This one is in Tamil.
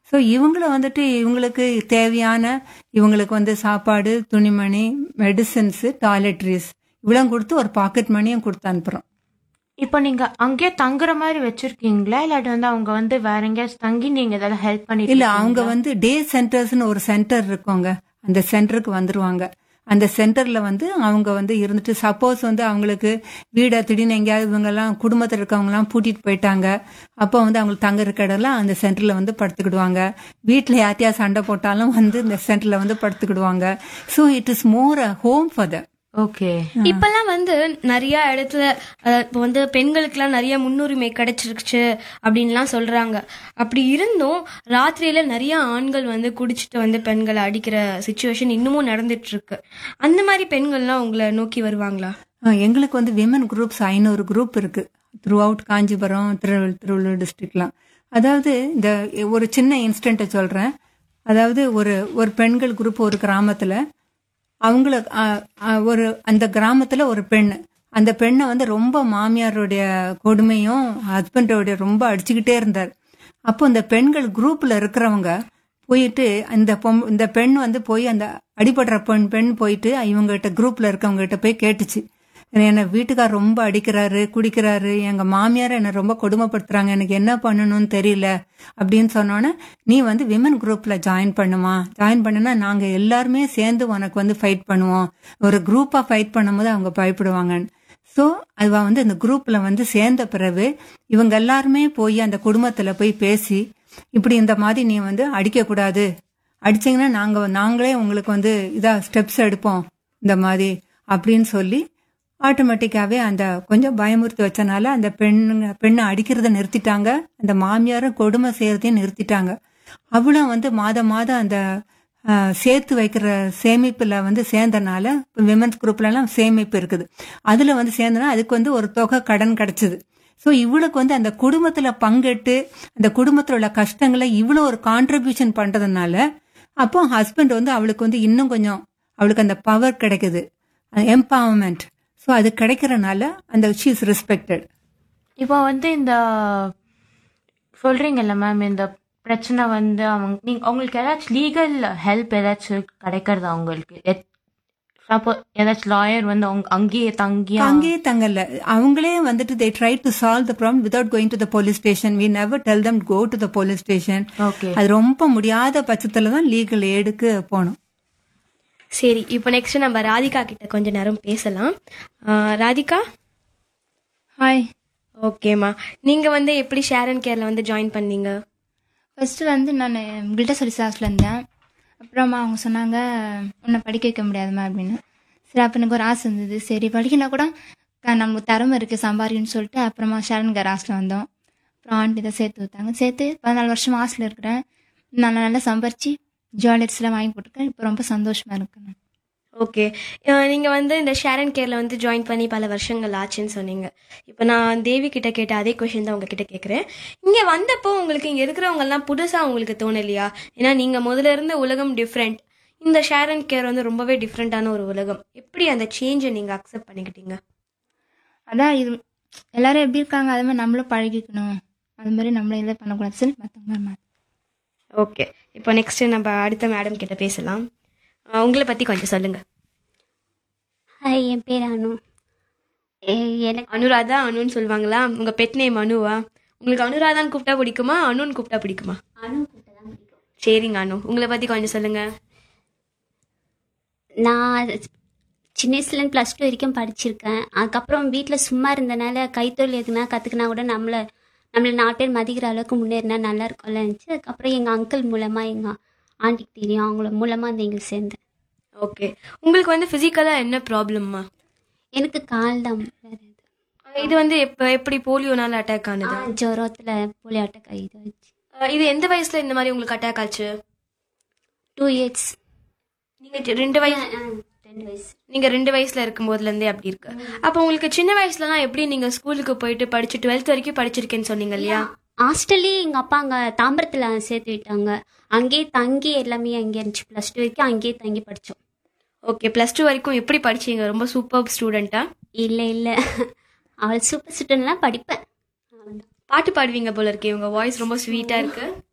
ஸோ இவங்கள வந்துட்டு இவங்களுக்கு தேவையான இவங்களுக்கு வந்து சாப்பாடு துணிமணி மெடிசின்ஸ் டாய்லெட்ரிஸ் இவ்வளோ கொடுத்து ஒரு பாக்கெட் மணியும் கொடுத்து அனுப்புறோம் இப்போ நீங்க அங்கேயே தங்குற மாதிரி வச்சிருக்கீங்களா இல்லாட்டி வந்து அவங்க வந்து வேற எங்கேயாச்சும் தங்கி நீங்க இதெல்லாம் ஹெல்ப் பண்ணி இல்ல அவங்க வந்து டே சென்டர்ஸ்னு ஒரு சென்டர் இருக்கோங்க அந்த சென்டருக்கு வந்துருவாங்க அந்த சென்டர்ல வந்து அவங்க வந்து இருந்துட்டு சப்போஸ் வந்து அவங்களுக்கு வீடை திடீர்னு எங்கேயாவது இவங்க எல்லாம் குடும்பத்தில் இருக்கவங்க எல்லாம் பூட்டிட்டு போயிட்டாங்க அப்போ வந்து அவங்களுக்கு தங்குற இடம்லாம் அந்த சென்டர்ல வந்து படுத்துக்கிடுவாங்க வீட்டில் யார்த்தையா சண்டை போட்டாலும் வந்து இந்த சென்டர்ல வந்து படுத்துக்கிடுவாங்க so it is more a home for the okay இப்பெல்லாம் வந்து நிறைய இடத்துல அஹ், இப்போ வந்து பெண்களுக்கெல்லாம் நிறைய முன்னுரிமை கிடைச்சிருச்சு அப்படின்லாம் சொல்றாங்க அப்படி இருந்தும் ராத்திரியில நிறைய ஆண்கள் வந்து குடிச்சிட்டு வந்து பெண்களை அடிக்கிற சுச்சுவேஷன் இன்னமும் நடந்துட்டு இருக்கு அந்த மாதிரி பெண்கள்லாம் உங்களை நோக்கி வருவாங்களா ஆ, எங்களுக்கு வந்து விமன் குரூப்ஸ் ஐநூறு குரூப் இருக்கு த்ரூ அவுட் காஞ்சிபுரம் திருவள்ளூர் திருவள்ளூர் டிஸ்ட்ரிக்ட்லாம் அதாவது இந்த ஒரு சின்ன இன்ஸ்டன்ட்டை சொல்றேன் அதாவது ஒரு ஒரு பெண்கள் குரூப் ஒரு கிராமத்துல அவங்கள ஆ, ஆ, ஒரு அந்த கிராமத்துல ஒரு பெண் அந்த பெண்ணை வந்து ரொம்ப மாமியாருடைய கொடுமையும் ஹஸ்பண்டோடைய ரொம்ப அடிச்சுக்கிட்டே இருந்தார் அப்போ இந்த பெண்கள் குரூப்ல இருக்கிறவங்க போயிட்டு இந்த பொம் இந்த பெண் வந்து போய் அந்த அடிபடுற பெண் பெண் போயிட்டு இவங்ககிட்ட குரூப்ல இருக்கவங்க கிட்ட போய் கேட்டுச்சு என்னை வீட்டுக்கார் ரொம்ப அடிக்கிறாரு குடிக்கிறாரு எங்க மாமியார் என்னை ரொம்ப கொடுமைப்படுத்துறாங்க எனக்கு என்ன பண்ணணும்னு தெரியல அப்படின்னு சொன்னோன்னே நீ வந்து விமன் குரூப்ல ஜாயின் பண்ணுமா ஜாயின் பண்ணுனா நாங்க எல்லாருமே சேர்ந்து உனக்கு வந்து ஃபைட் பண்ணுவோம் ஒரு குரூப்பா ஃபைட் பண்ணும்போது அவங்க பயப்படுவாங்க ஸோ அவ வந்து இந்த குரூப்ல வந்து சேர்ந்த பிறகு இவங்க எல்லாருமே போய் அந்த குடும்பத்துல போய் பேசி இப்படி இந்த மாதிரி நீ வந்து அடிக்க கூடாது அடிச்சீங்கன்னா நாங்க நாங்களே உங்களுக்கு வந்து இதா ஸ்டெப்ஸ் எடுப்போம் இந்த மாதிரி அப்படின்னு சொல்லி ஆட்டோமேட்டிக்காவே அந்த கொஞ்சம் பயமுறுத்தி வச்சனால அந்த பெண்ணுங்க பெண்ணை அடிக்கிறத நிறுத்திட்டாங்க அந்த மாமியாரும் கொடுமை செய்யறதையும் நிறுத்திட்டாங்க அவளும் வந்து மாதம் மாதம் அந்த அஹ், சேர்த்து வைக்கிற சேமிப்புல வந்து சேர்ந்தனால விமன்ஸ் குரூப்ல எல்லாம் சேமிப்பு இருக்குது அதுல வந்து சேர்ந்தனா அதுக்கு வந்து ஒரு தொகை கடன் கிடைச்சது ஸோ இவளுக்கு வந்து அந்த குடும்பத்துல பங்கெட்டு அந்த குடும்பத்துல உள்ள கஷ்டங்களை இவ்வளோ ஒரு கான்ட்ரிபியூஷன் பண்றதுனால அப்போ ஹஸ்பண்ட் வந்து அவளுக்கு வந்து இன்னும் கொஞ்சம் அவளுக்கு அந்த பவர் கிடைக்குது எம்பவர்மெண்ட் ஸோ அது கிடைக்கிறனால அந்த ஷீ இஸ் ரெஸ்பெக்டட் இப்போ வந்து இந்த சொல்றீங்கல்ல மேம் இந்த பிரச்சனை வந்து அவங்க நீங்க உங்களுக்கு ஏதாச்சும் லீகல் ஹெல்ப் ஏதாச்சும் கிடைக்கிறதா உங்களுக்கு சப்போ ஏதாச்சும் லாயர் வந்து அவங்க அங்கேயே தங்கி அங்கேயே தங்கல அவங்களே வந்துட்டு they try to solve the problem without going to the police station we never tell them go to the police station okay அது ரொம்ப முடியாத பட்சத்துல தான் லீகல் ஏடுக்கு போகணும் சரி இப்போ நெக்ஸ்ட் நம்ம ராதிகா கிட்ட கொஞ்ச நேரம் பேசலாம் அஹ், ராதிகா ஹாய் ஓகேம்மா நீங்க வந்து எப்படி ஷேர் அண்ட் கேர்ல வந்து ஜாயின் பண்ணீங்க ஃபஸ்ட்டு வந்து நான் உங்கள்கிட்ட சொல்லி சாஸ்ல இருந்தேன் அப்புறமா அவங்க சொன்னாங்க உன்னை படிக்க வைக்க முடியாதுமா அப்படின்னு சரி அப்போ எனக்கு ஒரு ஆசை இருந்தது சரி படிக்கனா கூட க- நமக்கு திறமை இருக்குது சம்பாரின்னு சொல்லிட்டு அப்புறமா ஷரண்கர் ஹாஸ்டல் வந்தோம் அப்புறம் ஆண்டி தான் சேர்த்து விட்டாங்க சேர்த்து பதினாலு வருஷம் ஹாஸ்டல் இருக்கிறேன் நான் நல்லா சம்பாரிச்சு ஜுவல்லரிஸ்லாம் வாங்கி போட்டிருக்கேன் இப்போ ரொம்ப சந்தோஷமா இருக்கேன் நான் ஓகே நீங்க வந்து இந்த ஷேர் அண்ட் கேர்ல வந்து ஜாயின் பண்ணி பல வருஷங்கள் ஆச்சுன்னு சொன்னீங்க இப்போ நான் தேவி கிட்ட கேட்ட அதே கொஷின் தான் உங்ககிட்ட கேட்குறேன் இங்க வந்தப்போ உங்களுக்கு இங்க இருக்கிறவங்க எல்லாம் புதுசா உங்களுக்கு தோணலையா ஏன்னா நீங்க முதல்ல இருந்த உலகம் டிஃப்ரெண்ட் இந்த ஷேர் அண்ட் கேர் வந்து ரொம்பவே டிஃப்ரெண்டான ஒரு உலகம் எப்படி அந்த சேஞ்சை நீங்க அக்செப்ட் பண்ணிக்கிட்டீங்க அதான் இது எல்லாரும் எப்படி இருக்காங்க அதே மாதிரி நம்மளும் பழகிக்கணும் அது மாதிரி நம்மளும் இதை பண்ணக்கூடாது சொல்லி மற்றவங்க மாதிரி ஓகே இப்போ நெக்ஸ்ட் நம்ம அடுத்த மேடம் கிட்ட பேசலாம் அஹ் உங்களை பத்தி கொஞ்சம் சொல்லுங்க ஹாய் என் பேர் அனு எ- எனக்கு அனுராதா அனுன்னு சொல்லுவாங்களா உங்க பெட் நேம் அனுவா உங்களுக்கு அனுராதான்னு கூப்பிட்டா பிடிக்குமா அனுன்னு கூப்பிட்டா பிடிக்குமா அனு கூப்பிட்டு தான் பிடிக்கும் சரிங்க அனு உங்களை பத்தி கொஞ்சம் சொல்லுங்க நான் சின்ன வயசுலேருந்து ப்ளஸ் டூ வரைக்கும் படிச்சிருக்கேன் அதுக்கப்புறம் வீட்டில் சும்மா இருந்தனால கைத்தொழில் எதுனா கற்றுக்கினா கூட நம்மளை நம்மளை நாலு பேர் மதிக்கிற அளவுக்கு முன்னேறினா நல்லா இருக்கும்ல இருந்துச்சு அதுக்கப்புறம் எங்கள் அங்கிள் மூலமாக எங்கள் ஆண்டிக்கு தெரியும் அவங்கள மூலமாக அந்த எங்களுக்கு சேர்ந்தேன் ஓகே உங்களுக்கு வந்து பிசிக்கலா என்ன ப்ராப்ளம்மா எனக்கு கால் தான் வேற எது இது வந்து எப்ப எப்படி போலியோனால அட்டாக் ஆனது ஜுரத்தில் போலியோ அட்டை இது வச்சு அஹ் இது எந்த வயசுல இந்த மாதிரி உங்களுக்கு அட்டாக் ஆச்சு டூ இயர்ஸ் நீங்க சி- ரெண்டு வயசு ரெண்டு வயசு நீங்க ரெண்டு வயசுல இருக்கும் போதுல இருந்தே அப்படி இருக்கு அப்ப உங்களுக்கு சின்ன வயசுலலாம் எப்படி நீங்க ஸ்கூலுக்கு போயிட்டு படிச்சு டுவெல்த் வரைக்கும் படிச்சிருக்கேன்னு சொன்னீங்க இல்லையா ஹாஸ்டல்லே எங்கள் அப்பா அங்கே தாம்பரத்தில் சேர்த்து விட்டாங்க அங்கேயே தங்கி எல்லாமே அங்கே இருந்துச்சு ப்ளஸ் டூ வரைக்கும் அங்கேயே தங்கி படித்தோம் ஓகே ப்ளஸ் டூ வரைக்கும் எப்படி படிச்சீங்க ரொம்ப சூப்பர் ஸ்டூடெண்டா இல்லை இல்லை அவள் சூப்பர் ஸ்டூடெண்ட்லாம் படிப்பேன் அவ்வளவுதான். பாட்டு பாடுவீங்க போல இருக்கே உங்க வாய்ஸ் ரொம்ப ஸ்வீட்டா இருக்கு